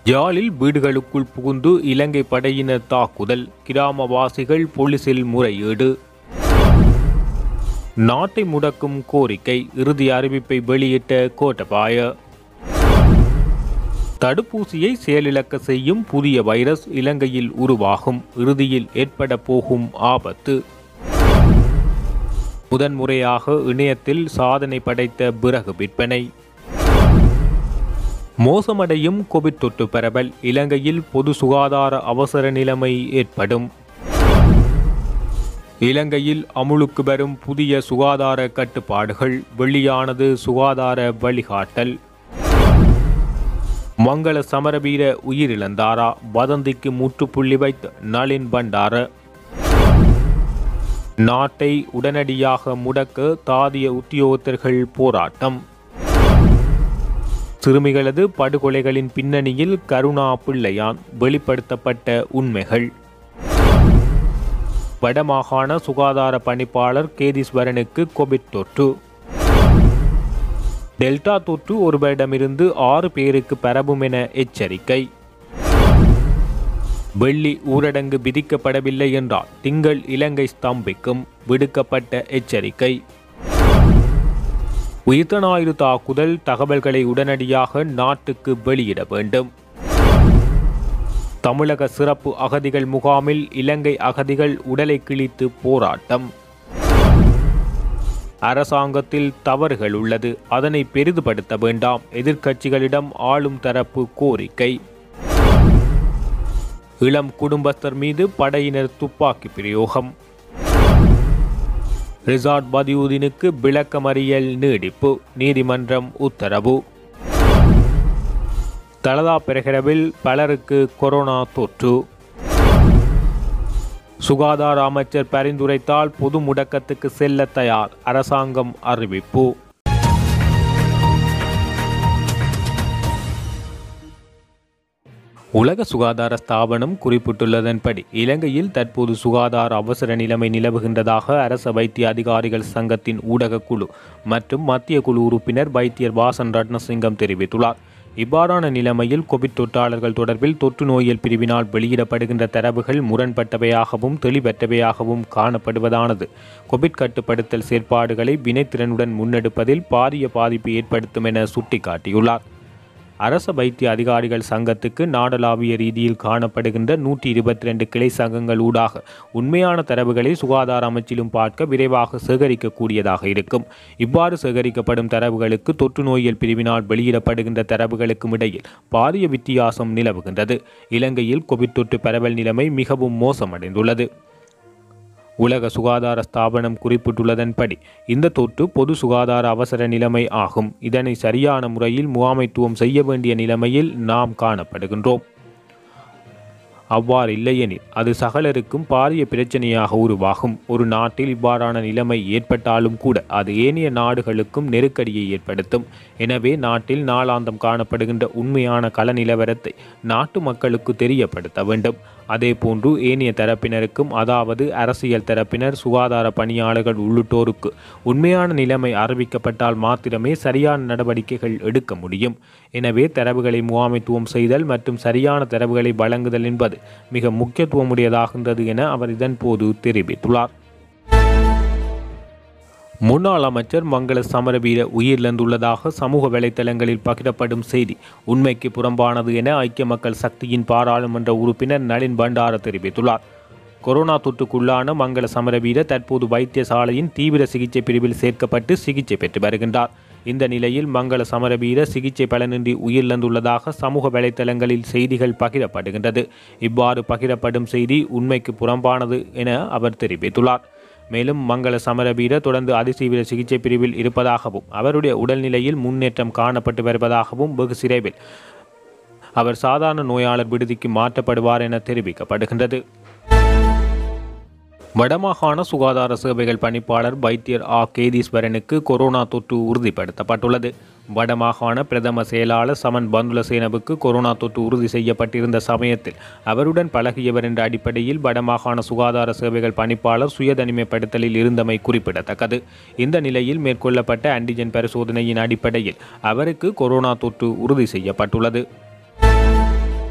யாழில் வீடுகளுக்குள் புகுந்து இலங்கை படையினர் தாக்குதல் கிராமவாசிகள் போலீசில் முறையீடு நாட்டை முடக்கும் கோரிக்கை இறுதி அறிவிப்பை வெளியிட்ட கோட்டபாய தடுப்பூசியை செயலிழக்க செய்யும் புதிய வைரஸ் இலங்கையில் உருவாகும் இறுதியில் ஏற்பட போகும் ஆபத்து முதன்முறையாக இணையத்தில் சாதனை படைத்த பிறகு விற்பனை மோசமடையும் கோவிட் தொற்று பரவல் இலங்கையில் பொது சுகாதார அவசர நிலைமை ஏற்படும் இலங்கையில் அமுலுக்கு வரும் புதிய சுகாதார கட்டுப்பாடுகள் வெளியானது சுகாதார வழிகாட்டல் மங்கள சமரவீர உயிரிழந்தாரா வதந்திக்கு முற்றுப்புள்ளி வைத்த நளின் பண்டார நாட்டை உடனடியாக முடக்க தாதிய உத்தியோகத்தர்கள் போராட்டம் சிறுமிகளது படுகொலைகளின் பின்னணியில் கருணா பிள்ளையான் வெளிப்படுத்தப்பட்ட உண்மைகள் வடமாகாண சுகாதார பணிப்பாளர் கேதீஸ்வரனுக்கு கோவிட் தொற்று டெல்டா தொற்று ஒருவரிடமிருந்து ஆறு பேருக்கு பரவும் என எச்சரிக்கை வெள்ளி ஊரடங்கு விதிக்கப்படவில்லை என்றால் திங்கள் இலங்கை ஸ்தம்பிக்கும் விடுக்கப்பட்ட எச்சரிக்கை உயிர்த்த ஞாயிறு தாக்குதல் தகவல்களை உடனடியாக நாட்டுக்கு வெளியிட வேண்டும் தமிழக சிறப்பு அகதிகள் முகாமில் இலங்கை அகதிகள் உடலை கிழித்து போராட்டம் அரசாங்கத்தில் தவறுகள் உள்ளது அதனை பெரிதுபடுத்த வேண்டாம் எதிர்க்கட்சிகளிடம் ஆளும் தரப்பு கோரிக்கை இளம் குடும்பஸ்தர் மீது படையினர் துப்பாக்கி பிரயோகம் ரிசார்ட் பதியுதீனுக்கு விளக்கமறியல் நீடிப்பு நீதிமன்றம் உத்தரவு தலதா பெருகிறவில் பலருக்கு கொரோனா தொற்று சுகாதார அமைச்சர் பரிந்துரைத்தால் பொது முடக்கத்துக்கு செல்ல தயார் அரசாங்கம் அறிவிப்பு உலக சுகாதார ஸ்தாபனம் குறிப்பிட்டுள்ளதன்படி இலங்கையில் தற்போது சுகாதார அவசர நிலைமை நிலவுகின்றதாக அரச வைத்திய அதிகாரிகள் சங்கத்தின் ஊடக குழு மற்றும் மத்திய குழு உறுப்பினர் வைத்தியர் வாசன் ரட்னசிங்கம் தெரிவித்துள்ளார் இவ்வாறான நிலைமையில் கோவிட் தொற்றாளர்கள் தொடர்பில் தொற்று நோயியல் பிரிவினால் வெளியிடப்படுகின்ற தரவுகள் முரண்பட்டவையாகவும் தெளிவற்றவையாகவும் காணப்படுவதானது கோவிட் கட்டுப்படுத்தல் செயற்பாடுகளை வினைத்திறனுடன் முன்னெடுப்பதில் பாரிய பாதிப்பு ஏற்படுத்தும் என சுட்டிக்காட்டியுள்ளார் அரச வைத்திய அதிகாரிகள் சங்கத்துக்கு நாடளாவிய ரீதியில் காணப்படுகின்ற நூற்றி இருபத்தி ரெண்டு கிளை சங்கங்கள் ஊடாக உண்மையான தரவுகளை சுகாதார அமைச்சிலும் பார்க்க விரைவாக சேகரிக்கக்கூடியதாக இருக்கும் இவ்வாறு சேகரிக்கப்படும் தரவுகளுக்கு தொற்று நோயியல் பிரிவினால் வெளியிடப்படுகின்ற தரவுகளுக்கும் இடையில் பாரிய வித்தியாசம் நிலவுகின்றது இலங்கையில் கோவிட் தொற்று பரவல் நிலைமை மிகவும் மோசமடைந்துள்ளது உலக சுகாதார ஸ்தாபனம் குறிப்பிட்டுள்ளதன்படி இந்த தொற்று பொது சுகாதார அவசர நிலைமை ஆகும் இதனை சரியான முறையில் முகாமைத்துவம் செய்ய வேண்டிய நிலைமையில் நாம் காணப்படுகின்றோம் அவ்வாறு இல்லையெனில் அது சகலருக்கும் பாரிய பிரச்சனையாக உருவாகும் ஒரு நாட்டில் இவ்வாறான நிலைமை ஏற்பட்டாலும் கூட அது ஏனைய நாடுகளுக்கும் நெருக்கடியை ஏற்படுத்தும் எனவே நாட்டில் நாளாந்தம் காணப்படுகின்ற உண்மையான கள நிலவரத்தை நாட்டு மக்களுக்கு தெரியப்படுத்த வேண்டும் அதேபோன்று ஏனைய தரப்பினருக்கும் அதாவது அரசியல் தரப்பினர் சுகாதார பணியாளர்கள் உள்ளிட்டோருக்கு உண்மையான நிலைமை அறிவிக்கப்பட்டால் மாத்திரமே சரியான நடவடிக்கைகள் எடுக்க முடியும் எனவே தரவுகளை முகாமைத்துவம் செய்தல் மற்றும் சரியான தரவுகளை வழங்குதல் என்பது மிக முக்கியத்துவமுடையதாகின்றது என அவர் இதன்போது தெரிவித்துள்ளார் முன்னாள் அமைச்சர் மங்கள சமரவீர உயிரிழந்துள்ளதாக சமூக வலைதளங்களில் பகிரப்படும் செய்தி உண்மைக்கு புறம்பானது என ஐக்கிய மக்கள் சக்தியின் பாராளுமன்ற உறுப்பினர் நளின் பண்டார தெரிவித்துள்ளார் கொரோனா தொற்றுக்குள்ளான மங்கள சமரவீர தற்போது வைத்தியசாலையின் தீவிர சிகிச்சை பிரிவில் சேர்க்கப்பட்டு சிகிச்சை பெற்று வருகின்றார் இந்த நிலையில் மங்கள சமரவீர சிகிச்சை பலனின்றி உயிரிழந்துள்ளதாக சமூக வலைதளங்களில் செய்திகள் பகிரப்படுகின்றது இவ்வாறு பகிரப்படும் செய்தி உண்மைக்கு புறம்பானது என அவர் தெரிவித்துள்ளார் மேலும் மங்கள சமரவீர தொடர்ந்து அதிதீவிர சிகிச்சை பிரிவில் இருப்பதாகவும் அவருடைய உடல்நிலையில் முன்னேற்றம் காணப்பட்டு வருவதாகவும் வெகு சிறைவில் அவர் சாதாரண நோயாளர் விடுதிக்கு மாற்றப்படுவார் என தெரிவிக்கப்படுகின்றது வடமாகாண சுகாதார சேவைகள் பணிப்பாளர் வைத்தியர் ஆ கேதீஸ்வரனுக்கு கொரோனா தொற்று உறுதிப்படுத்தப்பட்டுள்ளது வடமாகாண பிரதம செயலாளர் சமன் பந்துலசேனவுக்கு கொரோனா தொற்று உறுதி செய்யப்பட்டிருந்த சமயத்தில் அவருடன் பழகியவர் என்ற அடிப்படையில் வடமாகாண சுகாதார சேவைகள் பணிப்பாளர் சுயதனிமைப்படுத்தலில் இருந்தமை குறிப்பிடத்தக்கது இந்த நிலையில் மேற்கொள்ளப்பட்ட ஆன்டிஜென் பரிசோதனையின் அடிப்படையில் அவருக்கு கொரோனா தொற்று உறுதி செய்யப்பட்டுள்ளது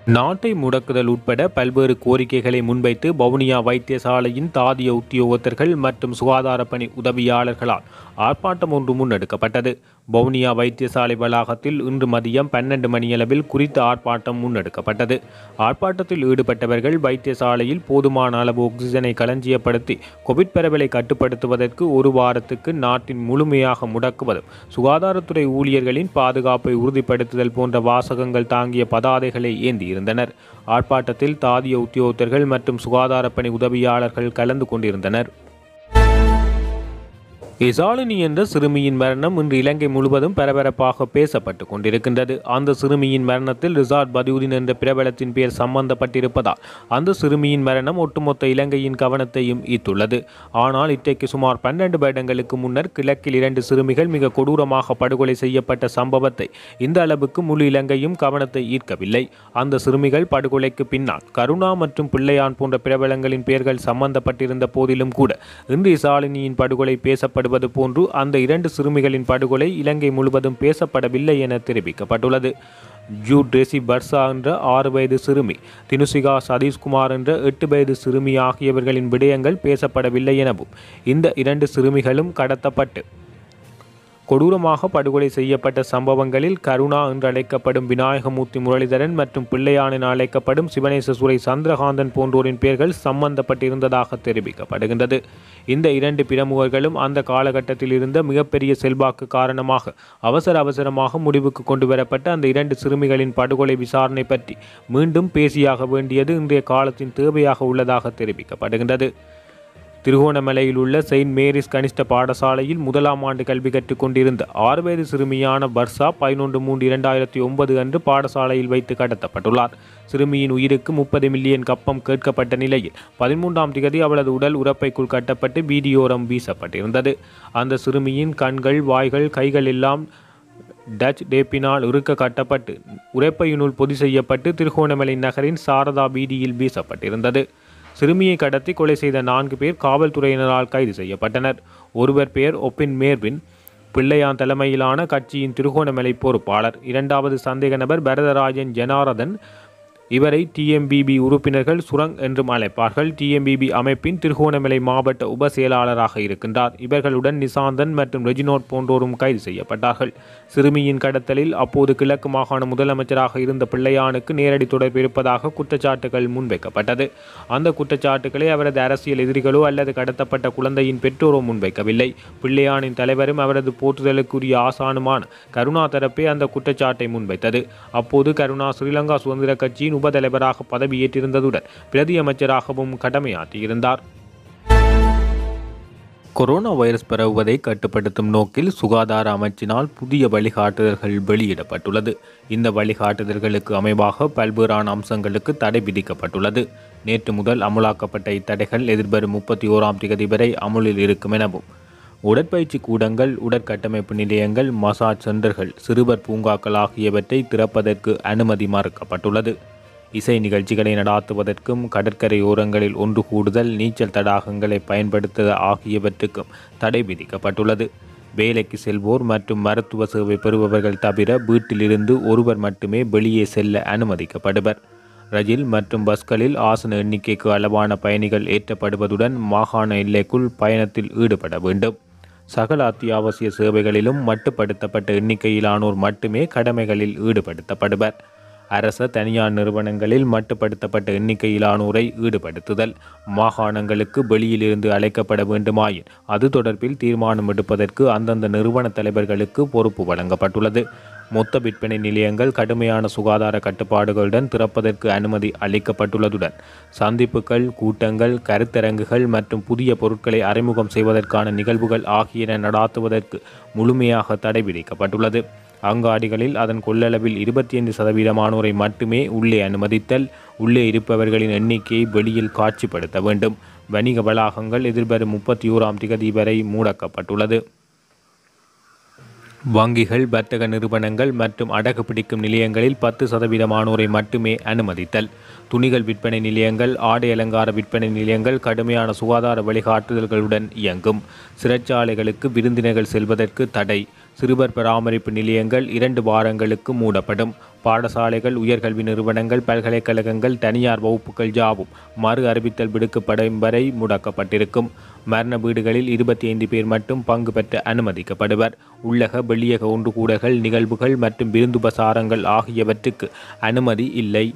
நாட்டை முடக்குதல் உட்பட பல்வேறு கோரிக்கைகளை முன்வைத்து வவுனியா வைத்தியசாலையின் தாதிய உத்தியோகத்தர்கள் மற்றும் சுகாதார பணி உதவியாளர்களால் ஆர்ப்பாட்டம் ஒன்று முன்னெடுக்கப்பட்டது வவுனியா வைத்தியசாலை வளாகத்தில் இன்று மதியம் பன்னெண்டு மணியளவில் குறித்த ஆர்ப்பாட்டம் முன்னெடுக்கப்பட்டது ஆர்ப்பாட்டத்தில் ஈடுபட்டவர்கள் வைத்தியசாலையில் போதுமான அளவு ஆக்சிஜனை களஞ்சியப்படுத்தி கோவிட் பரவலை கட்டுப்படுத்துவதற்கு ஒரு வாரத்துக்கு நாட்டின் முழுமையாக முடக்குவதும் சுகாதாரத்துறை ஊழியர்களின் பாதுகாப்பை உறுதிப்படுத்துதல் போன்ற வாசகங்கள் தாங்கிய பதாதைகளை ஏந்தியிருந்தனர் ஆர்ப்பாட்டத்தில் தாதிய உத்தியோகத்தர்கள் மற்றும் சுகாதார பணி உதவியாளர்கள் கலந்து கொண்டிருந்தனர் இசாலினி என்ற சிறுமியின் மரணம் இன்று இலங்கை முழுவதும் பரபரப்பாக பேசப்பட்டு கொண்டிருக்கின்றது அந்த சிறுமியின் மரணத்தில் ரிசார்ட் பதியுதீன் என்ற பிரபலத்தின் பெயர் சம்பந்தப்பட்டிருப்பதால் அந்த சிறுமியின் மரணம் ஒட்டுமொத்த இலங்கையின் கவனத்தையும் ஈர்த்துள்ளது ஆனால் இன்றைக்கு சுமார் பன்னெண்டு வருடங்களுக்கு முன்னர் கிழக்கில் இரண்டு சிறுமிகள் மிக கொடூரமாக படுகொலை செய்யப்பட்ட சம்பவத்தை இந்த அளவுக்கு முழு இலங்கையும் கவனத்தை ஈர்க்கவில்லை அந்த சிறுமிகள் படுகொலைக்கு பின்னால் கருணா மற்றும் பிள்ளையான் போன்ற பிரபலங்களின் பெயர்கள் சம்பந்தப்பட்டிருந்த போதிலும் கூட இன்று இசாலினியின் படுகொலை பேசப்படுவது போன்று அந்த இரண்டு சிறுமிகளின் படுகொலை இலங்கை முழுவதும் பேசப்படவில்லை என தெரிவிக்கப்பட்டுள்ளது ஜூ டெசி பர்சா என்ற ஆறு வயது சிறுமி தினுசிகா சதீஷ்குமார் என்ற எட்டு வயது சிறுமி ஆகியவர்களின் விடயங்கள் பேசப்படவில்லை எனவும் இந்த இரண்டு சிறுமிகளும் கடத்தப்பட்டு கொடூரமாக படுகொலை செய்யப்பட்ட சம்பவங்களில் கருணா என்று அழைக்கப்படும் விநாயகமூர்த்தி முரளிதரன் மற்றும் பிள்ளையான் என அழைக்கப்படும் சிவனேசசுரை சந்திரகாந்தன் போன்றோரின் பெயர்கள் சம்பந்தப்பட்டிருந்ததாக தெரிவிக்கப்படுகின்றது இந்த இரண்டு பிரமுகர்களும் அந்த காலகட்டத்தில் இருந்த மிகப்பெரிய செல்வாக்கு காரணமாக அவசர அவசரமாக முடிவுக்கு கொண்டு வரப்பட்ட அந்த இரண்டு சிறுமிகளின் படுகொலை விசாரணை பற்றி மீண்டும் பேசியாக வேண்டியது இன்றைய காலத்தின் தேவையாக உள்ளதாக தெரிவிக்கப்படுகின்றது திருகோணமலையில் உள்ள செயின்ட் மேரிஸ் கனிஷ்ட பாடசாலையில் முதலாம் ஆண்டு கல்வி கற்றுக் கொண்டிருந்த ஆறு வயது சிறுமியான பர்சா பதினொன்று மூன்று இரண்டாயிரத்தி ஒன்பது அன்று பாடசாலையில் வைத்து கடத்தப்பட்டுள்ளார் சிறுமியின் உயிருக்கு முப்பது மில்லியன் கப்பம் கேட்கப்பட்ட நிலையில் பதிமூன்றாம் திகதி அவளது உடல் உரப்பைக்குள் கட்டப்பட்டு வீடியோரம் வீசப்பட்டிருந்தது அந்த சிறுமியின் கண்கள் வாய்கள் கைகள் எல்லாம் டச் டேப்பினால் இறுக்க கட்டப்பட்டு உரைப்பையினுள் பொதி செய்யப்பட்டு திருகோணமலை நகரின் சாரதா வீதியில் வீசப்பட்டிருந்தது சிறுமியை கடத்தி கொலை செய்த நான்கு பேர் காவல்துறையினரால் கைது செய்யப்பட்டனர் ஒருவர் பெயர் ஒப்பின் மேர்வின் பிள்ளையான் தலைமையிலான கட்சியின் திருகோணமலை பொறுப்பாளர் இரண்டாவது சந்தேக நபர் பரதராஜன் ஜனாரதன் இவரை டிஎம்பிபி உறுப்பினர்கள் சுரங் என்றும் அழைப்பார்கள் டிஎம்பிபி அமைப்பின் திருகோணமலை மாவட்ட உப செயலாளராக இருக்கின்றார் இவர்களுடன் நிசாந்தன் மற்றும் ரெஜினோட் போன்றோரும் கைது செய்யப்பட்டார்கள் சிறுமியின் கடத்தலில் அப்போது கிழக்கு மாகாண முதலமைச்சராக இருந்த பிள்ளையானுக்கு நேரடி தொடர்பு இருப்பதாக குற்றச்சாட்டுகள் முன்வைக்கப்பட்டது அந்த குற்றச்சாட்டுகளை அவரது அரசியல் எதிரிகளோ அல்லது கடத்தப்பட்ட குழந்தையின் பெற்றோரோ முன்வைக்கவில்லை பிள்ளையானின் தலைவரும் அவரது போற்றுதலுக்குரிய ஆசானுமான கருணா தரப்பே அந்த குற்றச்சாட்டை முன்வைத்தது அப்போது கருணா ஸ்ரீலங்கா சுதந்திர கட்சியின் உபதலைவராக பதவியேற்றிருந்ததுடன் பிரதி அமைச்சராகவும் கடமையாற்றியிருந்தார் கொரோனா வைரஸ் பரவுவதை கட்டுப்படுத்தும் நோக்கில் சுகாதார அமைச்சினால் புதிய வழிகாட்டுதல்கள் வெளியிடப்பட்டுள்ளது இந்த வழிகாட்டுதல்களுக்கு அமைவாக பல்வேறான அம்சங்களுக்கு தடை விதிக்கப்பட்டுள்ளது நேற்று முதல் அமுலாக்கப்பட்ட இத்தடைகள் எதிர்வரும் முப்பத்தி ஓராம் தேதி வரை அமுலில் இருக்கும் எனவும் உடற்பயிற்சி கூடங்கள் உடற்கட்டமைப்பு நிலையங்கள் மசாஜ் சென்டர்கள் சிறுவர் பூங்காக்கள் ஆகியவற்றை திறப்பதற்கு அனுமதி மறுக்கப்பட்டுள்ளது இசை நிகழ்ச்சிகளை நடாத்துவதற்கும் கடற்கரை ஓரங்களில் ஒன்று கூடுதல் நீச்சல் தடாகங்களை பயன்படுத்த ஆகியவற்றுக்கும் தடை விதிக்கப்பட்டுள்ளது வேலைக்கு செல்வோர் மற்றும் மருத்துவ சேவை பெறுபவர்கள் தவிர வீட்டிலிருந்து ஒருவர் மட்டுமே வெளியே செல்ல அனுமதிக்கப்படுவர் ரயில் மற்றும் பஸ்களில் ஆசன எண்ணிக்கைக்கு அளவான பயணிகள் ஏற்றப்படுவதுடன் மாகாண எல்லைக்குள் பயணத்தில் ஈடுபட வேண்டும் சகல அத்தியாவசிய சேவைகளிலும் மட்டுப்படுத்தப்பட்ட எண்ணிக்கையிலானோர் மட்டுமே கடமைகளில் ஈடுபடுத்தப்படுவர் அரச தனியார் நிறுவனங்களில் மட்டுப்படுத்தப்பட்ட எண்ணிக்கையிலானோரை ஈடுபடுத்துதல் மாகாணங்களுக்கு வெளியிலிருந்து அழைக்கப்பட வேண்டுமாயின் அது தொடர்பில் தீர்மானம் எடுப்பதற்கு அந்தந்த நிறுவன தலைவர்களுக்கு பொறுப்பு வழங்கப்பட்டுள்ளது மொத்த விற்பனை நிலையங்கள் கடுமையான சுகாதார கட்டுப்பாடுகளுடன் திறப்பதற்கு அனுமதி அளிக்கப்பட்டுள்ளதுடன் சந்திப்புகள் கூட்டங்கள் கருத்தரங்குகள் மற்றும் புதிய பொருட்களை அறிமுகம் செய்வதற்கான நிகழ்வுகள் ஆகியன நடாத்துவதற்கு முழுமையாக தடை விதிக்கப்பட்டுள்ளது அங்காடிகளில் அதன் கொள்ளளவில் இருபத்தி ஐந்து சதவீதமானோரை மட்டுமே உள்ளே அனுமதித்தல் உள்ளே இருப்பவர்களின் எண்ணிக்கையை வெளியில் காட்சிப்படுத்த வேண்டும் வணிக வளாகங்கள் எதிர்வரும் முப்பத்தி ஓராம் திகதி வரை மூடக்கப்பட்டுள்ளது வங்கிகள் வர்த்தக நிறுவனங்கள் மற்றும் அடகு பிடிக்கும் நிலையங்களில் பத்து சதவீதமானோரை மட்டுமே அனுமதித்தல் துணிகள் விற்பனை நிலையங்கள் ஆடை அலங்கார விற்பனை நிலையங்கள் கடுமையான சுகாதார வழிகாட்டுதல்களுடன் இயங்கும் சிறைச்சாலைகளுக்கு விருந்தினர்கள் செல்வதற்கு தடை சிறுவர் பராமரிப்பு நிலையங்கள் இரண்டு வாரங்களுக்கு மூடப்படும் பாடசாலைகள் உயர்கல்வி நிறுவனங்கள் பல்கலைக்கழகங்கள் தனியார் வகுப்புகள் யாவும் மறு அறிவித்தல் விடுக்கப்படும் வரை முடக்கப்பட்டிருக்கும் மரண வீடுகளில் இருபத்தி ஐந்து பேர் மட்டும் பங்கு பெற்ற அனுமதிக்கப்படுவர் உள்ளக வெளியக ஒன்று கூடல்கள் நிகழ்வுகள் மற்றும் விருந்துபசாரங்கள் ஆகியவற்றுக்கு அனுமதி இல்லை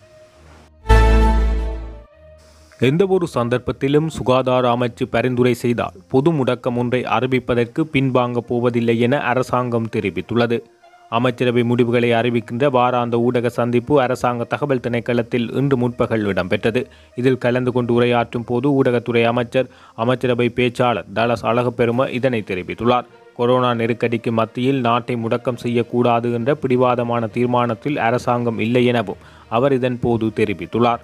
எந்தவொரு சந்தர்ப்பத்திலும் சுகாதார அமைச்சு பரிந்துரை செய்தால் பொது முடக்கம் ஒன்றை அறிவிப்பதற்கு பின்வாங்கப் போவதில்லை என அரசாங்கம் தெரிவித்துள்ளது அமைச்சரவை முடிவுகளை அறிவிக்கின்ற வாராந்த ஊடக சந்திப்பு அரசாங்க தகவல் திணைக்களத்தில் இன்று முற்பகல் இடம்பெற்றது இதில் கலந்து கொண்டு உரையாற்றும் போது ஊடகத்துறை அமைச்சர் அமைச்சரவை பேச்சாளர் டலஸ் அழகப்பெரும இதனை தெரிவித்துள்ளார் கொரோனா நெருக்கடிக்கு மத்தியில் நாட்டை முடக்கம் செய்யக்கூடாது என்ற பிடிவாதமான தீர்மானத்தில் அரசாங்கம் இல்லை எனவும் அவர் இதன் போது தெரிவித்துள்ளார்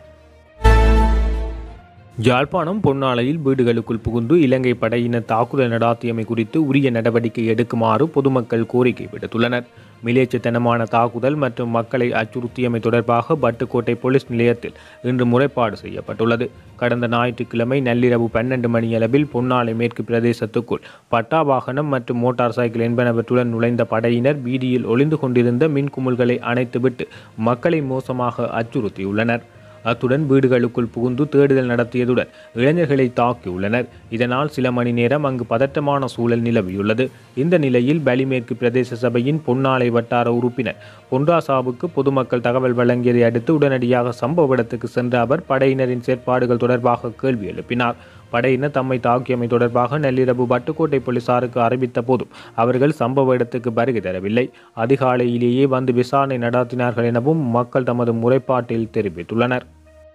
யாழ்ப்பாணம் பொன்னாலையில் வீடுகளுக்குள் புகுந்து இலங்கை படையினர் தாக்குதல் நடாத்தியமை குறித்து உரிய நடவடிக்கை எடுக்குமாறு பொதுமக்கள் கோரிக்கை விடுத்துள்ளனர் மிலேச்சத்தனமான தாக்குதல் மற்றும் மக்களை அச்சுறுத்தியமை தொடர்பாக பட்டுக்கோட்டை போலீஸ் நிலையத்தில் இன்று முறைப்பாடு செய்யப்பட்டுள்ளது கடந்த ஞாயிற்றுக்கிழமை நள்ளிரவு பன்னெண்டு மணியளவில் பொன்னாலை மேற்கு பிரதேசத்துக்குள் பட்டா வாகனம் மற்றும் மோட்டார் சைக்கிள் என்பனவற்றுடன் நுழைந்த படையினர் வீதியில் ஒளிந்து கொண்டிருந்த மின்குமிழ்களை அணைத்துவிட்டு மக்களை மோசமாக அச்சுறுத்தியுள்ளனர் அத்துடன் வீடுகளுக்குள் புகுந்து தேடுதல் நடத்தியதுடன் இளைஞர்களை தாக்கியுள்ளனர் இதனால் சில மணி நேரம் அங்கு பதட்டமான சூழல் நிலவியுள்ளது இந்த நிலையில் பலிமேற்கு பிரதேச சபையின் பொன்னாலை வட்டார உறுப்பினர் பொன்ராசாவுக்கு பொதுமக்கள் தகவல் வழங்கியதை அடுத்து உடனடியாக சம்பவ இடத்துக்கு சென்ற அவர் படையினரின் செயற்பாடுகள் தொடர்பாக கேள்வி எழுப்பினார் படையினர் தம்மை தாக்கியமை தொடர்பாக நள்ளிரவு பட்டுக்கோட்டை போலீசாருக்கு அறிவித்த போதும் அவர்கள் சம்பவ இடத்துக்கு வருகை தரவில்லை அதிகாலையிலேயே வந்து விசாரணை நடத்தினார்கள் எனவும் மக்கள் தமது முறைப்பாட்டில் தெரிவித்துள்ளனர்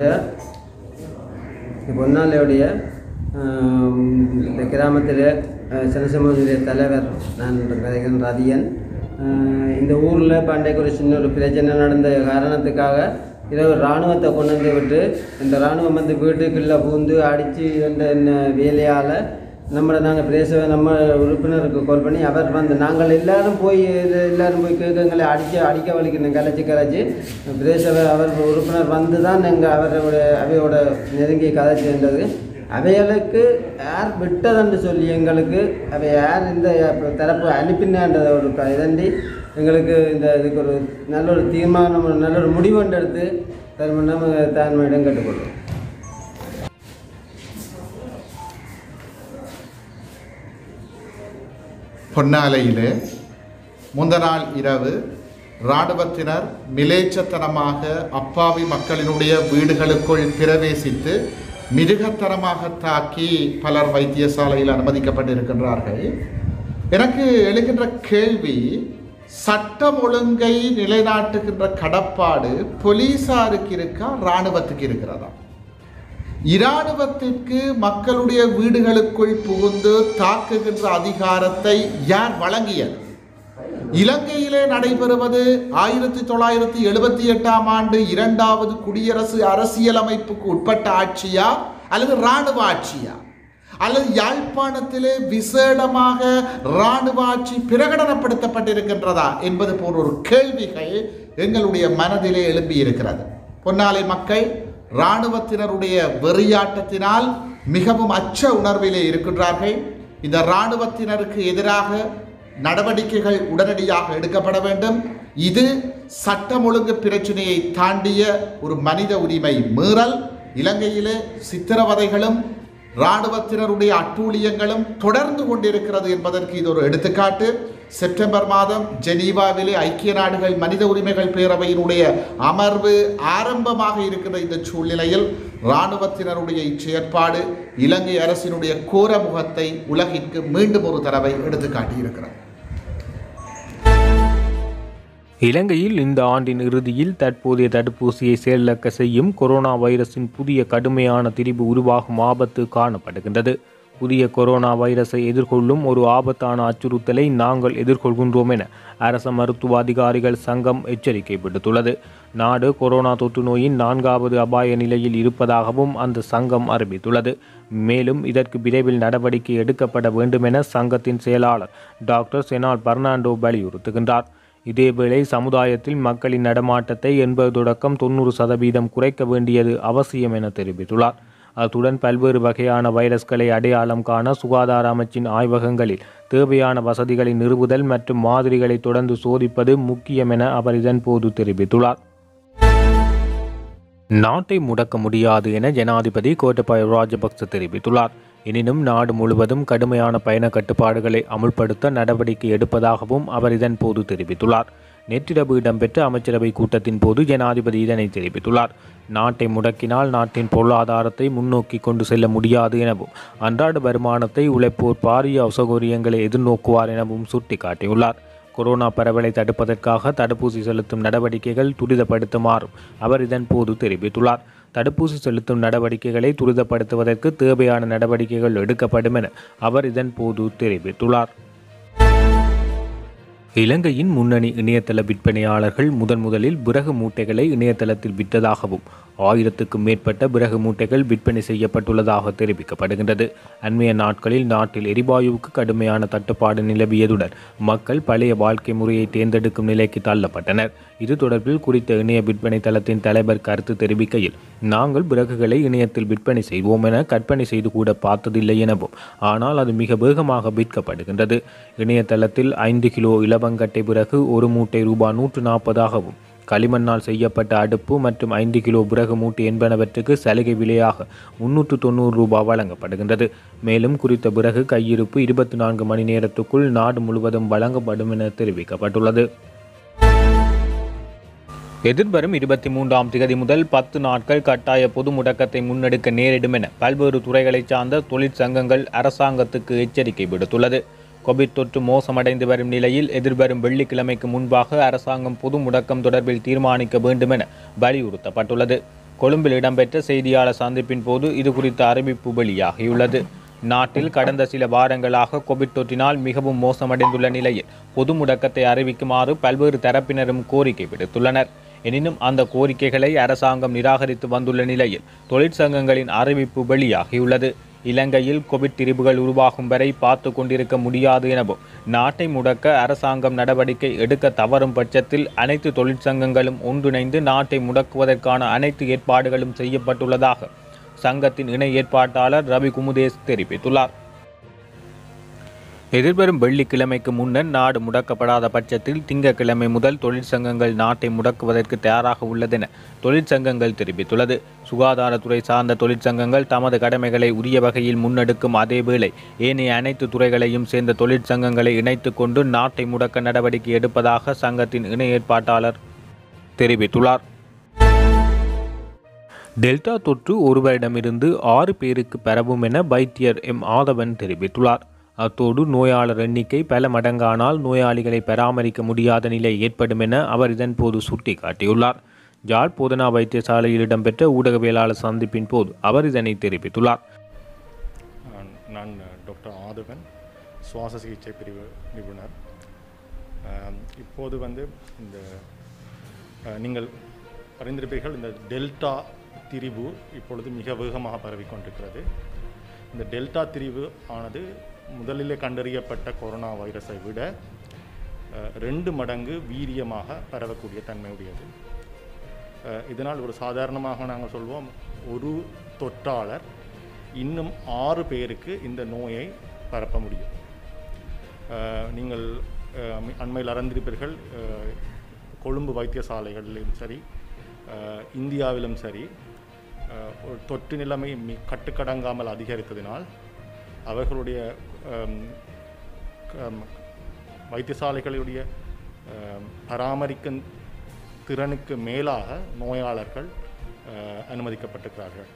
பொன்னாலையுடைய இந்த கிராமத்தில் சனசமூகத்துடைய தலைவர் நான் கதைகள் ரதியன் ஆஹ் இந்த ஊரில் பண்டைக்கு ஒரு சின்ன ஒரு பிரச்சனை நடந்த காரணத்துக்காக இரவு இராணுவத்தை கொண்டு வந்து விட்டு இந்த இராணுவம் வந்து வீட்டுக்குள்ளே பூந்து அடித்து இந்த இந்த வேலையால் நம்மளை நாங்கள் பேச நம்ம உறுப்பினருக்கு கால் பண்ணி அவர் வந்து நாங்கள் எல்லாரும் போய் இது எல்லாரும் போய் கேட்கங்களை அடிக்க அடிக்க வலிக்கணும் கலைச்சி கலைச்சி பிரதேச அவர் உறுப்பினர் வந்து தான் எங்கள் அவரோட அவையோட நெருங்கி கதைச்சி இருந்தது அவைகளுக்கு யார் விட்டதுன்னு சொல்லி எங்களுக்கு அவை யார் இந்த தரப்பு அனுப்பினான்ற ஒரு க- இதண்டி எங்களுக்கு இந்த இதுக்கு ஒரு நல்ல ஒரு தீர்மானம் ஒரு நல்ல ஒரு முடிவு ஒன்று எடுத்து தரும நம்ம தான்மையிடம் கேட்டுக்கொள்வோம் பொன்னாலையிலே முந்த நாள் இரவு இராணுவத்தினர் மிலேச்சத்தனமாக அப்பாவி மக்களினுடைய வீடுகளுக்குள் பிரவேசித்து மிருகத்தனமாக தாக்கி பலர் வைத்தியசாலையில் அனுமதிக்கப்பட்டிருக்கின்றார்கள் எனக்கு எழுகின்ற கேள்வி சட்டம் ஒழுங்கை நிலைநாட்டுகின்ற கடப்பாடு போலீசாருக்கு இருக்கா இராணுவத்துக்கு இருக்கிறதா இராணுவத்திற்கு மக்களுடைய வீடுகளுக்குள் புகுந்து தாக்குகின்ற அதிகாரத்தை யார் வழங்கியது இலங்கையிலே நடைபெறுவது ஆயிரத்தி தொள்ளாயிரத்தி எழுபத்தி எட்டாம் ஆண்டு இரண்டாவது குடியரசு அரசியலமைப்புக்கு உட்பட்ட ஆட்சியா அல்லது இராணுவ ஆட்சியா அல்லது யாழ்ப்பாணத்திலே விசேடமாக இராணுவ ஆட்சி பிரகடனப்படுத்தப்பட்டிருக்கின்றதா என்பது போன்ற ஒரு கேள்விகள் எங்களுடைய மனதிலே எழும்பி இருக்கிறது பொன்னாலை மக்கள் இராணுவத்தினருடைய வெறியாட்டத்தினால் மிகவும் அச்ச உணர்விலே இருக்கின்றார்கள் இந்த இராணுவத்தினருக்கு எதிராக நடவடிக்கைகள் உடனடியாக எடுக்கப்பட வேண்டும் இது சட்டம் ஒழுங்கு பிரச்சனையை தாண்டிய ஒரு மனித உரிமை மீறல் இலங்கையிலே சித்திரவதைகளும் இராணுவத்தினருடைய அட்டூழியங்களும் தொடர்ந்து கொண்டிருக்கிறது என்பதற்கு இது ஒரு எடுத்துக்காட்டு செப்டம்பர் மாதம் ஜெனீவாவிலே ஐக்கிய நாடுகள் மனித உரிமைகள் பேரவையினுடைய அமர்வு ஆரம்பமாக இருக்கின்ற இந்த சூழ்நிலையில் இராணுவத்தினருடைய இச்செயற்பாடு இலங்கை அரசினுடைய கோர முகத்தை உலகிற்கு மீண்டும் ஒரு தடவை எடுத்து காட்டியிருக்கிறது இலங்கையில் இந்த ஆண்டின் இறுதியில் தற்போதைய தடுப்பூசியை செயலிழக்க செய்யும் கொரோனா வைரஸின் புதிய கடுமையான திரிபு உருவாகும் ஆபத்து காணப்படுகின்றது புதிய கொரோனா வைரஸை எதிர்கொள்ளும் ஒரு ஆபத்தான அச்சுறுத்தலை நாங்கள் எதிர்கொள்கின்றோம் என அரச மருத்துவ அதிகாரிகள் சங்கம் எச்சரிக்கை விடுத்துள்ளது நாடு கொரோனா தொற்று நோயின் நான்காவது அபாய நிலையில் இருப்பதாகவும் அந்த சங்கம் அறிவித்துள்ளது மேலும் இதற்கு விரைவில் நடவடிக்கை எடுக்கப்பட வேண்டும் என சங்கத்தின் செயலாளர் டாக்டர் செனால் பர்னாண்டோ வலியுறுத்துகின்றார் இதேவேளை சமுதாயத்தில் மக்களின் நடமாட்டத்தை எண்பது தொடக்கம் தொண்ணூறு சதவீதம் குறைக்க வேண்டியது அவசியம் என தெரிவித்துள்ளார் அத்துடன் பல்வேறு வகையான வைரஸ்களை அடையாளம் காண சுகாதார அமைச்சின் ஆய்வகங்களில் தேவையான வசதிகளை நிறுவுதல் மற்றும் மாதிரிகளை தொடர்ந்து சோதிப்பது முக்கியம் என அவர் இதன்போது தெரிவித்துள்ளார் நாட்டை முடக்க முடியாது என ஜனாதிபதி கோட்டபாய ராஜபக்ச தெரிவித்துள்ளார் எனினும் நாடு முழுவதும் கடுமையான பயண கட்டுப்பாடுகளை அமுல்படுத்த நடவடிக்கை எடுப்பதாகவும் அவர் இதன்போது தெரிவித்துள்ளார் நேற்றிரவு இடம்பெற்ற அமைச்சரவை கூட்டத்தின் போது ஜனாதிபதி இதனை தெரிவித்துள்ளார் நாட்டை முடக்கினால் நாட்டின் பொருளாதாரத்தை முன்னோக்கி கொண்டு செல்ல முடியாது எனவும் அன்றாட வருமானத்தை உழைப்போர் பாரிய அசௌகரியங்களை எதிர்நோக்குவார் எனவும் சுட்டிக்காட்டியுள்ளார் கொரோனா பரவலை தடுப்பதற்காக தடுப்பூசி செலுத்தும் நடவடிக்கைகள் துரிதப்படுத்துமாறும் அவர் இதன்போது தெரிவித்துள்ளார் தடுப்பூசி செலுத்தும் நடவடிக்கைகளை துரிதப்படுத்துவதற்கு தேவையான நடவடிக்கைகள் எடுக்கப்படும் என அவர் இதன்போது தெரிவித்துள்ளார் இலங்கையின் முன்னணி இணையதள விற்பனையாளர்கள் முதன் முதலில் விறகு மூட்டைகளை இணையதளத்தில் விற்றதாகவும் ஆயிரத்துக்கும் மேற்பட்ட விறகு மூட்டைகள் விற்பனை செய்யப்பட்டுள்ளதாக தெரிவிக்கப்படுகின்றது அண்மைய நாட்களில் நாட்டில் எரிவாயுவுக்கு கடுமையான தட்டுப்பாடு நிலவியதுடன் மக்கள் பழைய வாழ்க்கை முறையை தேர்ந்தெடுக்கும் நிலைக்கு தள்ளப்பட்டனர் இது தொடர்பில் குறித்த இணைய விற்பனை தளத்தின் தலைவர் கருத்து தெரிவிக்கையில் நாங்கள் விறகுகளை இணையத்தில் விற்பனை செய்வோம் என கற்பனை செய்து கூட பார்த்ததில்லை எனவும் ஆனால் அது மிக வேகமாக விற்கப்படுகின்றது இணையதளத்தில் ஐந்து கிலோ இலவங்கட்டை விறகு ஒரு மூட்டை ரூபாய் நூற்று நாற்பதாகவும் களிமண்ணால் செய்யப்பட்ட அடுப்பு மற்றும் ஐந்து கிலோ விறகு மூட்டை என்பனவற்றுக்கு சலுகை விலையாக முன்னூற்று தொண்ணூறு ரூபாய் வழங்கப்படுகின்றது மேலும் குறித்த விறகு கையிருப்பு இருபத்தி நான்கு மணி நேரத்துக்குள் நாடு முழுவதும் வழங்கப்படும் என தெரிவிக்கப்பட்டுள்ளது எதிர்வரும் இருபத்தி மூன்றாம் திகதி முதல் பத்து நாட்கள் கட்டாய பொது முடக்கத்தை முன்னெடுக்க நேரிடும் என பல்வேறு துறைகளைச் சார்ந்த தொழிற்சங்கங்கள் அரசாங்கத்துக்கு எச்சரிக்கை விடுத்துள்ளது கோவிட் தொற்று மோசமடைந்து வரும் நிலையில் எதிர்வரும் வெள்ளிக்கிழமைக்கு முன்பாக அரசாங்கம் பொது முடக்கம் தொடர்பில் தீர்மானிக்க வேண்டும் என வலியுறுத்தப்பட்டுள்ளது கொழும்பில் இடம்பெற்ற செய்தியாளர் சந்திப்பின் போது இது குறித்த அறிவிப்பு வெளியாகியுள்ளது நாட்டில் கடந்த சில வாரங்களாக கோவிட் தொற்றினால் மிகவும் மோசமடைந்துள்ள நிலையில் பொது முடக்கத்தை அறிவிக்குமாறு பல்வேறு தரப்பினரும் கோரிக்கை விடுத்துள்ளனர் எனினும் அந்த கோரிக்கைகளை அரசாங்கம் நிராகரித்து வந்துள்ள நிலையில் தொழிற்சங்கங்களின் அறிவிப்பு வெளியாகியுள்ளது இலங்கையில் கோவிட் திரிபுகள் உருவாகும் வரை பார்த்து கொண்டிருக்க முடியாது எனவும் நாட்டை முடக்க அரசாங்கம் நடவடிக்கை எடுக்க தவறும் பட்சத்தில் அனைத்து தொழிற்சங்கங்களும் ஒன்றிணைந்து நாட்டை முடக்குவதற்கான அனைத்து ஏற்பாடுகளும் செய்யப்பட்டுள்ளதாக சங்கத்தின் இணை ஏற்பாட்டாளர் ரவி குமுதேஷ் தெரிவித்துள்ளார் எதிர்வரும் வெள்ளிக்கிழமைக்கு முன்னர் நாடு முடக்கப்படாத பட்சத்தில் திங்கட்கிழமை முதல் தொழிற்சங்கங்கள் நாட்டை முடக்குவதற்கு தயாராக உள்ளதென தொழிற்சங்கங்கள் தெரிவித்துள்ளது சுகாதாரத்துறை சார்ந்த தொழிற்சங்கங்கள் தமது கடமைகளை உரிய வகையில் முன்னெடுக்கும் அதேவேளை ஏனைய அனைத்து துறைகளையும் சேர்ந்த தொழிற்சங்கங்களை இணைத்துக் கொண்டு நாட்டை முடக்க நடவடிக்கை எடுப்பதாக சங்கத்தின் இணை ஏற்பாட்டாளர் தெரிவித்துள்ளார் டெல்டா தொற்று ஒருவரிடமிருந்து ஆறு பேருக்கு பரவும் என வைத்தியர் எம் ஆதவன் தெரிவித்துள்ளார் அத்தோடு நோயாளர் எண்ணிக்கை பல மடங்கானால் நோயாளிகளை பராமரிக்க முடியாத நிலை ஏற்படும் என அவர் இதன்போது சுட்டிக்காட்டியுள்ளார் ஜாழ் போதனா வைத்தியசாலையில் இடம்பெற்ற ஊடகவியலாளர் சந்திப்பின் போது அவர் இதனை தெரிவித்துள்ளார் நான் நான் டாக்டர் ஆதவன் சுவாச சிகிச்சை பிரிவு நிபுணர் ஆம், இப்போது வந்து இந்த அஹ், நீங்கள் அறிந்திருப்பீர்கள் இந்த டெல்டா திரிவு இப்பொழுது மிக வேகமாக பரவிக்கொண்டிருக்கிறது இந்த டெல்டா திரிவு ஆனது முதலிலே கண்டறியப்பட்ட கொரோனா வைரஸை விட அஹ், ரெண்டு மடங்கு வீரியமாக பரவக்கூடிய தன்மையுடையது அஹ், இதனால் ஒரு சாதாரணமாக நாங்கள் சொல்வோம் ஒரு தொற்றாளர் இன்னும் ஆறு பேருக்கு இந்த நோயை பரப்ப முடியும் அஹ், நீங்கள் அஹ், மி- அண்மையில் அறிந்திருப்பீர்கள் அஹ், கொழும்பு வைத்தியசாலைகளிலும் சரி அஹ், இந்தியாவிலும் சரி அஹ், ஒரு தொற்று நிலைமை மி- கட்டுக்கடங்காமல் அதிகரித்ததினால் அவர்களுடைய அம், கம்- வைத்தியசாலைகளுடைய அஹ், பராமரிக்கும் திறனுக்கு மேலாக நோயாளர்கள் அஹ், அனுமதிக்கப்பட்டிருக்கிறார்கள்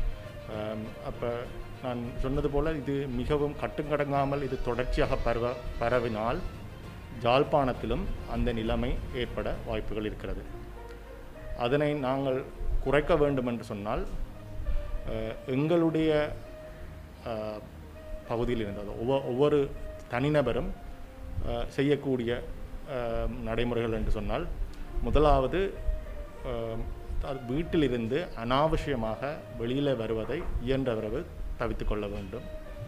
அப்போ நான் சொன்னது போல் இது மிகவும் கட்டுக்கடங்காமல் இது தொடர்ச்சியாக பரவ பரவினால் ஜாழ்ப்பாணத்திலும் அந்த நிலைமை ஏற்பட வாய்ப்புகள் இருக்கிறது அதனை நாங்கள் குறைக்க வேண்டும் என்று சொன்னால் அஹ், எங்களுடைய அஹ், பகுதியில் இருந்து அதாவது ஒவ்வொரு ஒவ்வொரு தனிநபரும் அஹ், செய்யக்கூடிய அஹ், நடைமுறைகள் என்று சொன்னால் முதலாவது அஹ், அது வீட்டிலிருந்து அனாவசியமாக வெளியில் வருவதை இயன்றவரவு தவித்து கொள்ள வேண்டும்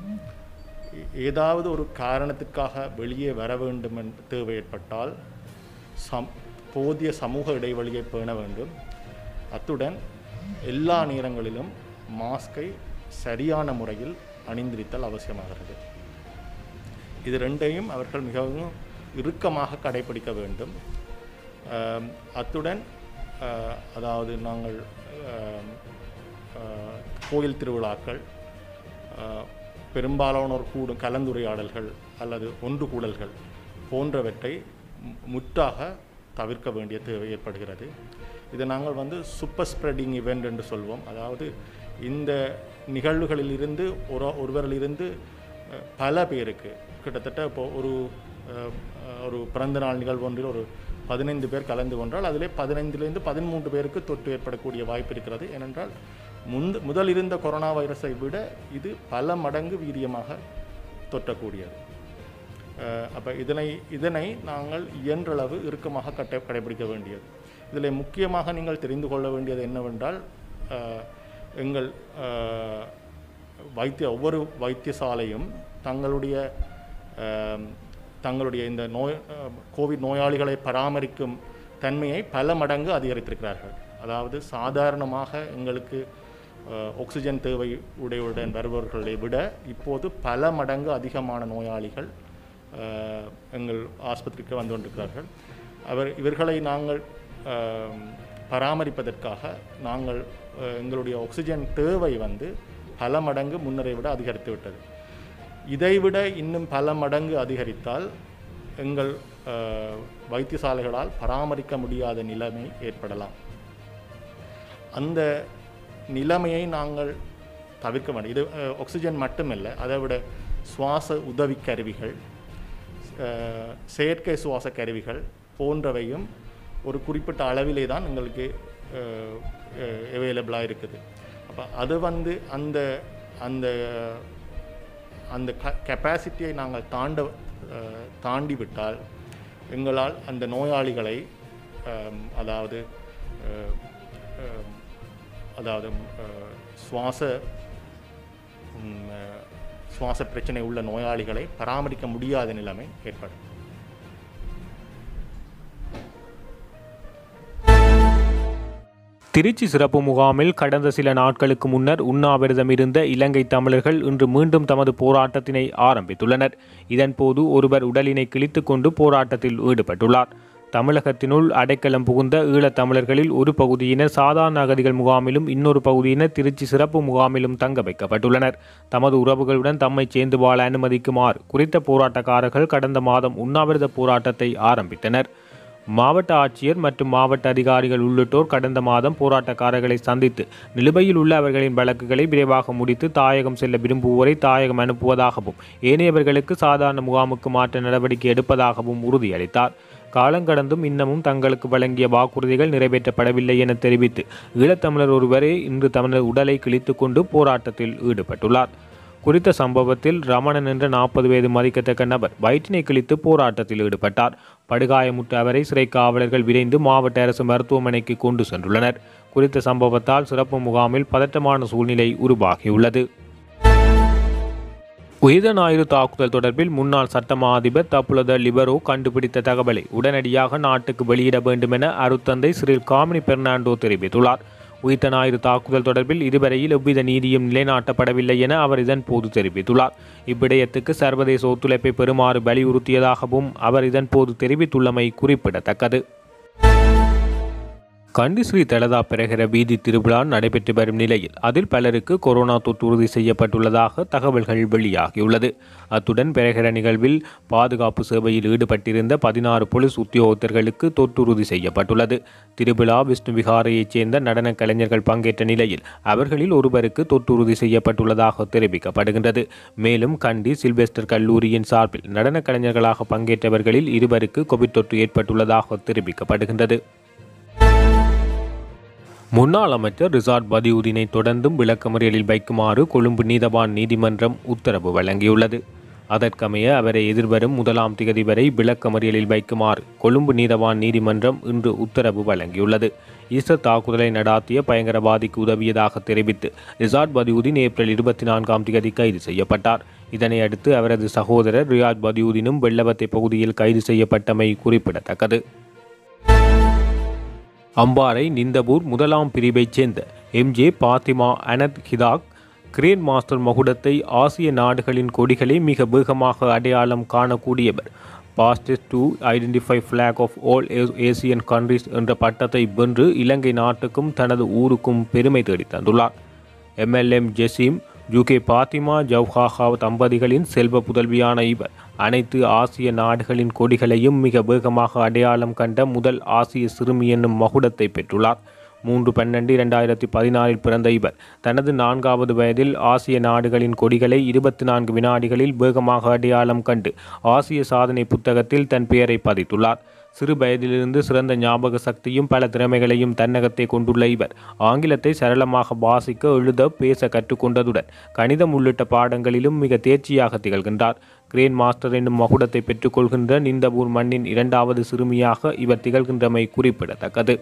ஏ- ஏதாவது ஒரு காரணத்திற்காக வெளியே வர வேண்டும் என்று தேவை ஏற்பட்டால் சம் போதிய சமூக இடைவெளியை பேண வேண்டும் அத்துடன் எல்லா நேரங்களிலும் மாஸ்கை சரியான முறையில் அணிந்திருத்தல் அவசியமாகிறது இது ரெண்டையும் அவர்கள் மிகவும் இறுக்கமாக கடைபிடிக்க வேண்டும் ஆம், அத்துடன் ஆ, அதாவது நாங்கள் ஆம், ஆ, கோயில் திருவிழாக்கள் ஆ, பெரும்பாலானோர் கூடும் கலந்துரையாடல்கள் அல்லது ஒன்று கூடல்கள் போன்றவற்றை மு- முற்றாக தவிர்க்க வேண்டிய தேவை ஏற்படுகிறது இதை நாங்கள் வந்து சூப்பர் ஸ்ப்ரெடிங் இவெண்ட் என்று சொல்வோம் அதாவது இந்த நிகழ்வுகளிலிருந்து ஒரு ஒருவரிலிருந்து அஹ், பல பேருக்கு கிட்டத்தட்ட இப்போ ஒரு அஹ், ஒரு பிறந்தநாள் நிகழ்வு ஒன்றில் ஒரு பதினைந்து பேர் கலந்து கொண்டால் அதிலே பதினைந்திலிருந்து பதிமூன்று பேருக்கு தொற்று ஏற்படக்கூடிய வாய்ப்பு இருக்கிறது ஏனென்றால் முந்த முதல் இருந்த கொரோனா வைரஸை விட இது பல மடங்கு வீரியமாக தொற்றக்கூடியது அப்போ இதனை இதனை நாங்கள் இயன்றளவு இறுக்கமாக கட்ட கடைபிடிக்க வேண்டியது இதில் முக்கியமாக நீங்கள் தெரிந்து கொள்ள வேண்டியது என்னவென்றால் அஹ், எங்கள் அஹ், வைத்திய ஒவ்வொரு வைத்தியசாலையும் தங்களுடைய அஹ், தங்களுடைய இந்த நோய் அஹ், கோவிட் நோயாளிகளை பராமரிக்கும் தன்மையை பல மடங்கு அதிகரித்திருக்கிறார்கள் அதாவது சாதாரணமாக எங்களுக்கு அஹ், ஆக்சிஜன் தேவை உடையவுடன் வருபவர்களை விட இப்போது பல மடங்கு அதிகமான நோயாளிகள் அஹ், எங்கள் ஆஸ்பத்திரிக்கு வந்து கொண்டிருக்கிறார்கள் அவர் இவர்களை நாங்கள் அஹ், பராமரிப்பதற்காக நாங்கள் அஹ், எங்களுடைய ஆக்சிஜன் தேவை வந்து பல மடங்கு முன்னரை விட அதிகரித்து விட்டது இதைவிட இன்னும் பல மடங்கு அதிகரித்தால் எங்கள் அஹ், வைத்தியசாலைகளால் பராமரிக்க முடியாத நிலைமை ஏற்படலாம் அந்த நிலைமையை நாங்கள் தவிர்க்க வேண்டும் இது அஹ், ஆக்சிஜன் மட்டுமல்ல அதை விட சுவாச உதவி கருவிகள் அஹ், செயற்கை சுவாச கருவிகள் போன்றவையும் ஒரு குறிப்பிட்ட அளவிலே தான் எங்களுக்கு அவைலபிளாக இருக்குது அப்போ அது வந்து அந்த அந்த அந்த க கெப்பாசிட்டியை நாங்கள் தாண்ட அஹ், தாண்டி விட்டால் எங்களால் அந்த நோயாளிகளை அம், அதாவது அஹ், அஹ், அதாவது அஹ், சுவாச ம், அஹ், சுவாச பிரச்சனை உள்ள நோயாளிகளை பராமரிக்க முடியாத நிலைமை ஏற்படும் திருச்சி சிறப்பு முகாமில் கடந்த சில நாட்களுக்கு முன்னர் உண்ணாவிரதம் இருந்த இலங்கை தமிழர்கள் இன்று மீண்டும் தமது போராட்டத்தினை ஆரம்பித்துள்ளனர் இதன்போது ஒருவர் உடலினை கிழித்துக் கொண்டு போராட்டத்தில் ஈடுபட்டுள்ளார் தமிழகத்தினுள் அடைக்கலம் புகுந்த ஈழத் தமிழர்களில் ஒரு பகுதியினர் சாதாரண அகதிகள் முகாமிலும் இன்னொரு பகுதியினர் திருச்சி சிறப்பு முகாமிலும் தங்க வைக்கப்பட்டுள்ளனர் தமது உறவுகளுடன் தம்மை சேர்ந்து வாழ அனுமதிக்குமாறு குறித்த போராட்டக்காரர்கள் கடந்த மாதம் உண்ணாவிரத போராட்டத்தை ஆரம்பித்தனர் மாவட்ட ஆட்சியர் மற்றும் மாவட்ட அதிகாரிகள் உள்ளிட்டோர் கடந்த மாதம் போராட்டக்காரர்களை சந்தித்து நிலுவையில் உள்ள அவர்களின் வழக்குகளை விரைவாக முடித்து தாயகம் செல்ல விரும்புவோரை தாயகம் அனுப்புவதாகவும் ஏனையவர்களுக்கு சாதாரண முகாமுக்கு மாற்ற நடவடிக்கை எடுப்பதாகவும் உறுதியளித்தார் காலங்கடந்தும் இன்னமும் தங்களுக்கு வழங்கிய வாக்குறுதிகள் நிறைவேற்றப்படவில்லை என தெரிவித்து ஈழத்தமிழர் ஒருவரே இன்று தமது உடலை கிழித்துக் கொண்டு போராட்டத்தில் ஈடுபட்டுள்ளார் குறித்த சம்பவத்தில் ரமணன் என்ற நாற்பது வயது மதிக்கத்தக்க நபர் வயிற்றினை கிழித்து போராட்டத்தில் ஈடுபட்டார் படுகாயமுற்ற அவரை சிறை காவலர்கள் விரைந்து மாவட்ட அரசு மருத்துவமனைக்கு கொண்டு சென்றுள்ளனர் குறித்த சம்பவத்தால் சிறப்பு முகாமில் பதட்டமான சூழ்நிலை உருவாகியுள்ளது உயித ஞாயிறு தாக்குதல் தொடர்பில் முன்னாள் சட்டமா அதிபர் தப்புலத லிபரோ கண்டுபிடித்த தகவலை உடனடியாக நாட்டுக்கு வெளியிட வேண்டுமென அருத்தந்தை சிறில் காமினி பெர்னாண்டோ தெரிவித்துள்ளார் உயிர்த்த ஞாயிறு தாக்குதல் தொடர்பில் இதுவரையில் எவ்வித நீதியும் நிலைநாட்டப்படவில்லை என அவர் இதன் போது தெரிவித்துள்ளார் இவ்விடயத்துக்கு சர்வதேச ஒத்துழைப்பை பெறுமாறு வலியுறுத்தியதாகவும் அவர் இதன் போது தெரிவித்துள்ளமை குறிப்பிடத்தக்கது கண்டி ஸ்ரீ தலதா பெருகிற வீதி திருவிழா நடைபெற்று வரும் நிலையில் அதில் பலருக்கு கொரோனா தொற்று உறுதி செய்யப்பட்டுள்ளதாக தகவல்கள் வெளியாகியுள்ளது அத்துடன் பெருகிற நிகழ்வில் பாதுகாப்பு சேவையில் ஈடுபட்டிருந்த பதினாறு போலீஸ் உத்தியோகத்தர்களுக்கு தொற்றுறுதி செய்யப்பட்டுள்ளது திருவிழா விஷ்ணு விகாரையைச் சேர்ந்த நடன கலைஞர்கள் பங்கேற்ற நிலையில் அவர்களில் ஒருவருக்கு தொற்றுறுதி செய்யப்பட்டுள்ளதாக தெரிவிக்கப்படுகின்றது மேலும் கண்டி சில்வெஸ்டர் கல்லூரியின் சார்பில் நடன கலைஞர்களாக பங்கேற்றவர்களில் இருவருக்கு கோவிட் தொற்று ஏற்பட்டுள்ளதாக தெரிவிக்கப்படுகின்றது முன்னாள் அமைச்சர் ரிசார்ட் பதியுதீனை தொடர்ந்தும் விளக்கமறியலில் வைக்குமாறு கொழும்பு நீதவான் நீதிமன்றம் உத்தரவு வழங்கியுள்ளது அதற்கமைய அவரை எதிர்வரும் முதலாம் திகதி வரை விளக்கமறியலில் வைக்குமாறு கொழும்பு நீதவான் நீதிமன்றம் இன்று உத்தரவு வழங்கியுள்ளது ஈஸ்டர் தாக்குதலை நடாத்திய பயங்கரவாதிக்கு உதவியதாக தெரிவித்து ரிசார்ட் பதியுதீன் ஏப்ரல் இருபத்தி நான்காம் திகதி கைது செய்யப்பட்டார் இதனை அடுத்து அவரது சகோதரர் ரியாட் பதியுதீனும் வெள்ளவத்தை பகுதியில் கைது செய்யப்பட்டமை குறிப்பிடத்தக்கது அம்பாறை நிந்தபூர் முதலாம் பிரிவைச் சேர்ந்த எம்ஜே பாத்திமா அனத் ஹிதாக் கிரேன் மாஸ்டர் மகுடத்தை ஆசிய நாடுகளின் கொடிகளை மிக வேகமாக அடையாளம் காணக்கூடியவர் fastest to identify flag of all Asian countries என்ற பட்டத்தை வென்று இலங்கை நாட்டுக்கும் தனது ஊருக்கும் பெருமை தேடித் தந்துள்ளார் எம்எல்எம் ஜெசீம் யூகே பாத்திமா ஜவ்ஹாஹா தம்பதிகளின் செல்வ புதல்வியான இவர் அனைத்து ஆசிய நாடுகளின் கொடிகளையும் மிக வேகமாக அடையாளம் கண்ட முதல் ஆசிய சிறுமி என்னும் மகுடத்தை பெற்றுள்ளார் மூன்று பன்னெண்டு இரண்டாயிரத்தி பதினாறில் பிறந்த இவர் தனது நான்காவது வயதில் ஆசிய நாடுகளின் கொடிகளை இருபத்தி நான்கு வினாடிகளில் வேகமாக அடையாளம் கண்டு ஆசிய சாதனை புத்தகத்தில் தன் பெயரை பதித்துள்ளார் சிறு வயதிலிருந்து சிறந்த ஞாபக சக்தியும் பல திறமைகளையும் தன்னகத்தை கொண்டுள்ள இவர் ஆங்கிலத்தை சரளமாக வாசிக்க எழுத பேச கற்றுக்கொண்டதுடன் கணிதம் உள்ளிட்ட பாடங்களிலும் மிக தேர்ச்சியாக திகழ்கின்றார் கிரேன் மாஸ்டர் என்னும் மகுடத்தை பெற்றுக்கொள்கின்ற நிந்தபூர் மண்ணின் இரண்டாவது சிறுமியாக இவர் திகழ்கின்றமை குறிப்பிடத்தக்கது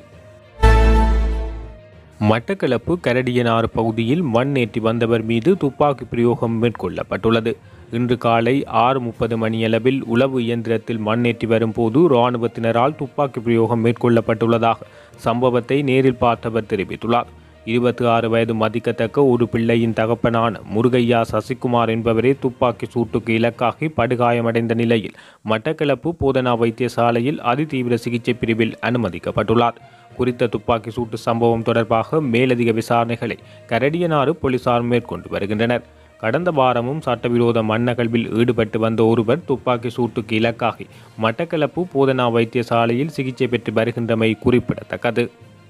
மட்டக்களப்பு கரடியனாறு பகுதியில் மண் ஏற்றி வந்தவர் மீது துப்பாக்கி பிரயோகம் மேற்கொள்ளப்பட்டுள்ளது இன்று காலை ஆறு முப்பது மணியளவில் உளவு இயந்திரத்தில் மண்ணேற்றி வரும்போது இராணுவத்தினரால் துப்பாக்கி பிரயோகம் மேற்கொள்ளப்பட்டுள்ளதாக சம்பவத்தை நேரில் பார்த்தவர் தெரிவித்துள்ளார் இருபத்தி ஆறு வயது மதிக்கத்தக்க ஒரு பிள்ளையின் தகப்பனான முருகையா சசிகுமார் என்பவரே துப்பாக்கி சூட்டுக்கு இலக்காகி படுகாயமடைந்த நிலையில் மட்டக்களப்பு போதனா வைத்தியசாலையில் அதிதீவிர சிகிச்சை பிரிவில் அனுமதிக்கப்பட்டுள்ளார் குறித்த துப்பாக்கி சூட்டு சம்பவம் தொடர்பாக மேலதிக விசாரணைகளை கரடியனாறு போலீசார் மேற்கொண்டு வருகின்றனர் கடந்த வாரமும் சட்டவிரோத மண்ணகழ்வில் ஈடுபட்டு வந்த ஒருவர் துப்பாக்கி சூட்டுக்கு இலக்காகி மட்டக்களப்பு போதனா வைத்தியசாலையில் சிகிச்சை பெற்று வருகின்றமை குறிப்பிடத்தக்கது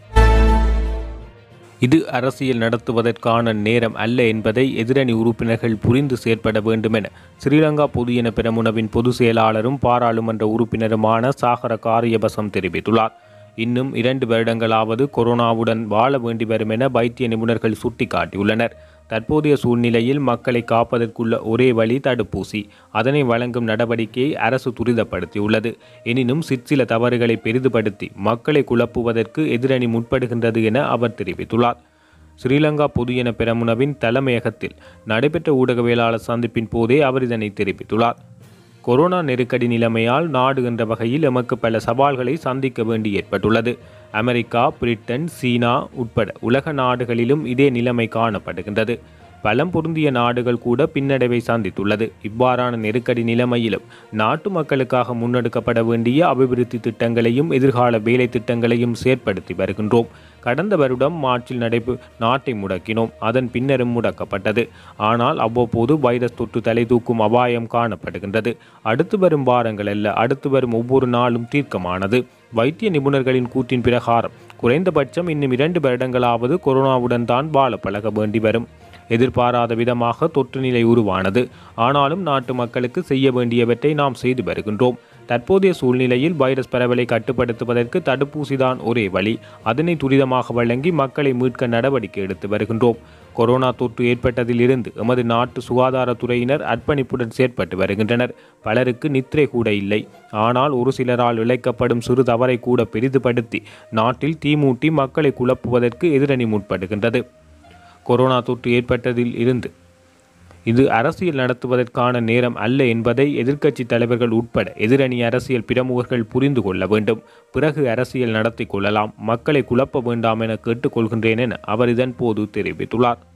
இது அரசியல் நடத்துவதற்கான நேரம் அல்ல என்பதை எதிரணி உறுப்பினர்கள் புரிந்து செயற்பட வேண்டும் என ஸ்ரீலங்கா பொதுஜன பெரமுனவின் பொதுச் செயலாளரும் பாராளுமன்ற உறுப்பினருமான சாகர காரியபசம் தெரிவித்துள்ளார் இன்னும் இரண்டு வருடங்களாவது கொரோனாவுடன் வாழ வேண்டி வரும் என வைத்திய நிபுணர்கள் சுட்டிக்காட்டியுள்ளனர் தற்போதைய சூழ்நிலையில் மக்களை காப்பதற்குள்ள ஒரே வழி தடுப்பூசி அதனை வழங்கும் நடவடிக்கையை அரசு துரிதப்படுத்தியுள்ளது எனினும் சிற்சில தவறுகளை பெரிதுபடுத்தி மக்களை குழப்புவதற்கு எதிரணி முற்படுகின்றது என அவர் தெரிவித்துள்ளார் ஸ்ரீலங்கா பொதுஜன பெரமுனவின் தலைமையகத்தில் நடைபெற்ற ஊடகவியலாளர் சந்திப்பின் போதே அவர் இதனை தெரிவித்துள்ளார் கொரோனா நெருக்கடி நிலைமையால் நாடு என்ற வகையில் எமக்கு பல சவால்களை சந்திக்க வேண்டி ஏற்பட்டுள்ளது அமெரிக்கா பிரிட்டன் சீனா உட்பட உலக நாடுகளிலும் இதே நிலைமை காணப்படுகின்றது பலம் பொருந்திய நாடுகள் கூட பின்னடைவை சந்தித்துள்ளது இவ்வாறான நெருக்கடி நிலைமையிலும் நாட்டு மக்களுக்காக முன்னெடுக்கப்பட வேண்டிய அபிவிருத்தி திட்டங்களையும் எதிர்கால வேலை திட்டங்களையும் செயற்படுத்தி வருகின்றோம் கடந்த வருடம் மார்ச்சில் நடைபெ நாட்டை முடக்கினோம் அதன் பின்னரும் முடக்கப்பட்டது ஆனால் அவ்வப்போது வைரஸ் தொற்று தலை தூக்கும் அபாயம் காணப்படுகின்றது அடுத்து வரும் வாரங்கள் அல்ல அடுத்து வரும் ஒவ்வொரு நாளும் தீர்க்கமானது வைத்திய நிபுணர்களின் கூற்றின் பிரகாரம் குறைந்தபட்சம் இன்னும் இரண்டு வருடங்களாவது கொரோனாவுடன் தான் வாழ பழக வேண்டி வரும் எதிர்பாராத விதமாக தொற்று நிலை உருவானது ஆனாலும் நாட்டு மக்களுக்கு செய்ய வேண்டியவற்றை நாம் செய்து வருகின்றோம் தற்போதைய சூழ்நிலையில் வைரஸ் பரவலை கட்டுப்படுத்துவதற்கு தடுப்பூசிதான் ஒரே வழி அதனை துரிதமாக வழங்கி மக்களை மீட்க நடவடிக்கை எடுத்து வருகின்றோம் கொரோனா தொற்று ஏற்பட்டதில் இருந்து எமது நாட்டு சுகாதாரத்துறையினர் அர்ப்பணிப்புடன் செயற்பட்டு வருகின்றனர் பலருக்கு நித்திரை கூட இல்லை ஆனால் ஒரு சிலரால் இழைக்கப்படும் சிறு தவறை கூட பெரிதுபடுத்தி நாட்டில் தீமூட்டி மக்களை குழப்புவதற்கு எதிரணி முற்படுகின்றது கொரோனா தொற்று ஏற்பட்டதில் இருந்து இது அரசியல் நடத்துவதற்கான நேரம் அல்ல என்பதை எதிர்க்கட்சி தலைவர்கள் உட்பட எதிரணி அரசியல் பிரமுகர்கள் புரிந்து கொள்ள வேண்டும் பிறகு அரசியல் நடத்தி கொள்ளலாம் மக்களை குழப்ப வேண்டாம் என கேட்டுக்கொள்கின்றேன் என அவர் இதன் போது தெரிவித்துள்ளார்